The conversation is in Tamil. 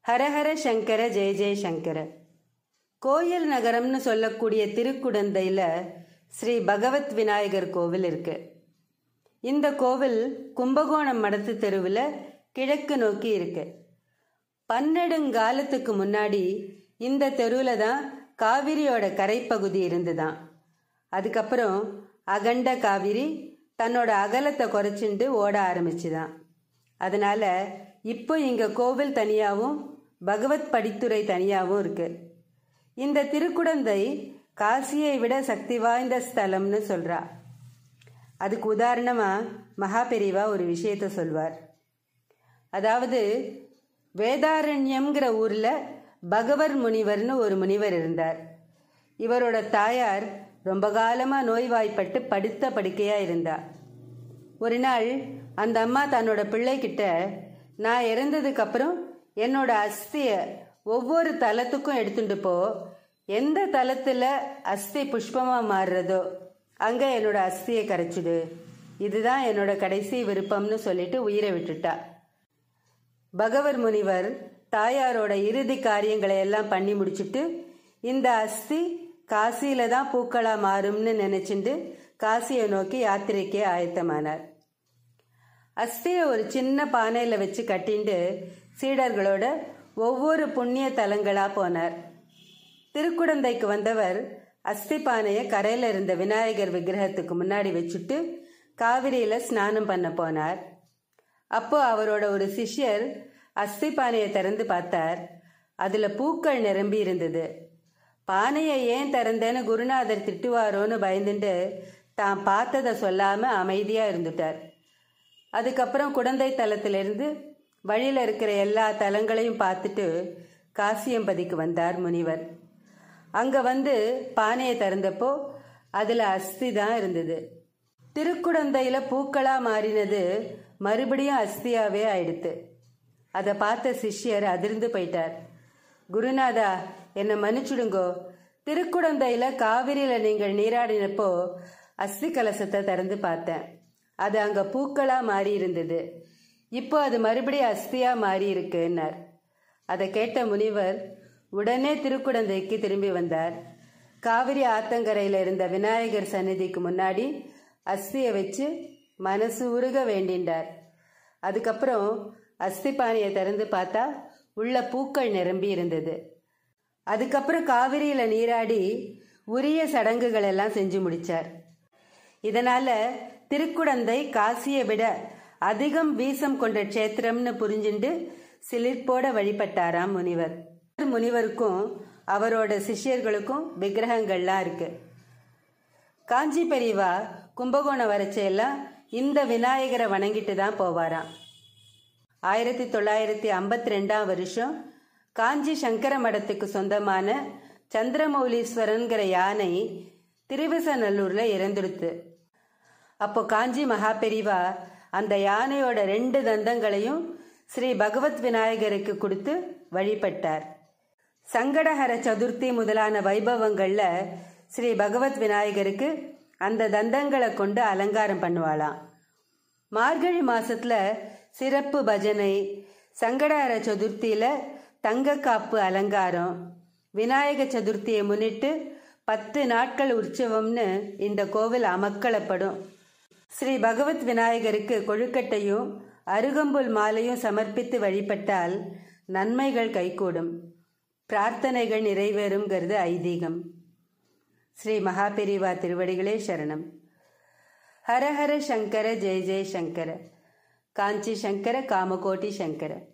ஹரஹர சங்கர ஜெய ஜெய சங்கர கோயில் நகரம்னு சொல்லக்கூடிய திருக்குடந்தையில் ஸ்ரீ பகவத் விநாயகர் கோவில் இருக்கு இந்த கோவில் கும்பகோணம் மடத்து தெருவில் கிழக்கு நோக்கி இருக்கு பன்னெடுங்காலத்துக்கு முன்னாடி இந்த தெருவில் தான் காவிரியோட கரைப்பகுதி இருந்துதான் அதுக்கப்புறம் அகண்ட காவிரி தன்னோட அகலத்தை குறைச்சிண்டு ஓட ஆரம்பிச்சுதான் அதனால இப்போ இங்க கோவில் தனியாகவும் பகவத் படித்துறை தனியாகவும் இருக்கு இந்த திருக்குடந்தை காசியை விட சக்தி வாய்ந்த ஸ்தலம்னு சொல்றா அதுக்கு உதாரணமா மகாபெரிவா ஒரு விஷயத்த சொல்வார் அதாவது வேதாரண்யம்ங்கிற ஊர்ல பகவர் முனிவர்னு ஒரு முனிவர் இருந்தார் இவரோட தாயார் ரொம்ப காலமா நோய்வாய்ப்பட்டு படுத்த படுக்கையா இருந்தா ஒரு நாள் அந்த அம்மா தன்னோட பிள்ளைகிட்ட நான் இறந்ததுக்கு அப்புறம் என்னோட அஸ்திய ஒவ்வொரு தலத்துக்கும் எடுத்துட்டு போ எந்த தலத்துல அஸ்தி புஷ்பமா மாறுறதோ அங்க என்னோட அஸ்தியை கரைச்சிடு இதுதான் என்னோட கடைசி விருப்பம்னு சொல்லிட்டு உயிரை விட்டுட்டா பகவர் முனிவர் தாயாரோட இறுதி காரியங்களை எல்லாம் பண்ணி முடிச்சிட்டு இந்த அஸ்தி காசியில தான் பூக்களா மாறும்னு நினைச்சிட்டு காசியை நோக்கி யாத்திரைக்கே ஆயத்தமானார் அஸ்தியை ஒரு சின்ன பானையில வச்சு கட்டிண்டு சீடர்களோட ஒவ்வொரு புண்ணிய தலங்களா போனார் திருக்குடந்தைக்கு வந்தவர் அஸ்தி பானையை கரையில இருந்த விநாயகர் விக்கிரகத்துக்கு முன்னாடி வச்சுட்டு காவிரியில ஸ்நானம் பண்ண போனார் அப்போ அவரோட ஒரு சிஷ்யர் அஸ்தி பானையை திறந்து பார்த்தார் அதுல பூக்கள் நிரம்பி இருந்தது பானையை ஏன் திறந்தேன்னு குருநாதர் திட்டுவாரோன்னு பயந்துட்டு தான் பார்த்ததை சொல்லாம அமைதியா இருந்துட்டார் அதுக்கப்புறம் குடந்தை தலத்திலிருந்து வழியில இருக்கிற எல்லா தலங்களையும் பார்த்துட்டு காசியம்பதிக்கு வந்தார் முனிவர் அங்க வந்து பானையை திறந்தப்போ அதுல அஸ்தி தான் இருந்தது திருக்குடந்தையில பூக்களா மாறினது மறுபடியும் அஸ்தியாவே ஆயிடுத்து அதை பார்த்த சிஷ்யர் அதிர்ந்து போயிட்டார் குருநாதா என்னை மன்னிச்சுடுங்கோ திருக்குடந்தையில காவிரியில நீங்கள் நீராடினப்போ அஸ்தி கலசத்தை திறந்து பார்த்தேன் அது அங்க பூக்களா மாறி இருந்தது இப்போ அது மறுபடியும் அஸ்தியா மாறி இருக்குன்னார் அதை கேட்ட முனிவர் உடனே திருக்குடந்தைக்கு திரும்பி வந்தார் காவிரி ஆத்தங்கரையில் இருந்த விநாயகர் சந்நிதிக்கு முன்னாடி அஸ்தியை வச்சு மனசு உருக வேண்டின்றார் அதுக்கப்புறம் அஸ்தி பானையை திறந்து பார்த்தா உள்ள பூக்கள் நிரம்பி இருந்தது அதுக்கப்புறம் காவிரியில நீராடி உரிய சடங்குகள் எல்லாம் செஞ்சு முடிச்சார் இதனால திருக்குடந்தை காசியை விட அதிகம் வீசம் கொண்ட க்ஷேத்திரம்னு புரிஞ்சுண்டு சிலிர்ப்போட வழிபட்டாராம் முனிவர் முனிவருக்கும் அவரோட சிஷ்யர்களுக்கும் விக்கிரகங்கள்லாம் இருக்கு காஞ்சி பெரியவா கும்பகோணம் வரைச்செல்லாம் இந்த விநாயகரை வணங்கிட்டு தான் போவாராம் ஆயிரத்தி தொள்ளாயிரத்தி ஐம்பத்தி ரெண்டாம் வருஷம் காஞ்சி சங்கர மடத்துக்கு சொந்தமான சந்திரமௌலீஸ்வரன்கிற யானை திருவிசநல்லூர்ல இறந்துடுத்து அப்போ காஞ்சி மகாபெரிவா அந்த யானையோட ரெண்டு தந்தங்களையும் ஸ்ரீ பகவத் விநாயகருக்கு கொடுத்து வழிபட்டார் சங்கடஹர சதுர்த்தி முதலான வைபவங்கள்ல ஸ்ரீ பகவத் விநாயகருக்கு அந்த தந்தங்களை கொண்டு அலங்காரம் பண்ணுவாளாம் மார்கழி மாசத்துல சிறப்பு பஜனை சங்கடஹர சதுர்த்தியில தங்க காப்பு அலங்காரம் விநாயக சதுர்த்தியை முன்னிட்டு பத்து நாட்கள் உற்சவம்னு இந்த கோவில் அமக்களப்படும் ஸ்ரீ பகவத் விநாயகருக்கு கொழுக்கட்டையும் அருகம்புல் மாலையும் சமர்ப்பித்து வழிபட்டால் நன்மைகள் கைகூடும் பிரார்த்தனைகள் நிறைவேறுங்கிறது ஐதீகம் ஸ்ரீ மகாபெரிவா திருவடிகளே சரணம் ஹரஹர சங்கர ஜெய ஜெய சங்கர காஞ்சி சங்கர காமகோட்டி சங்கர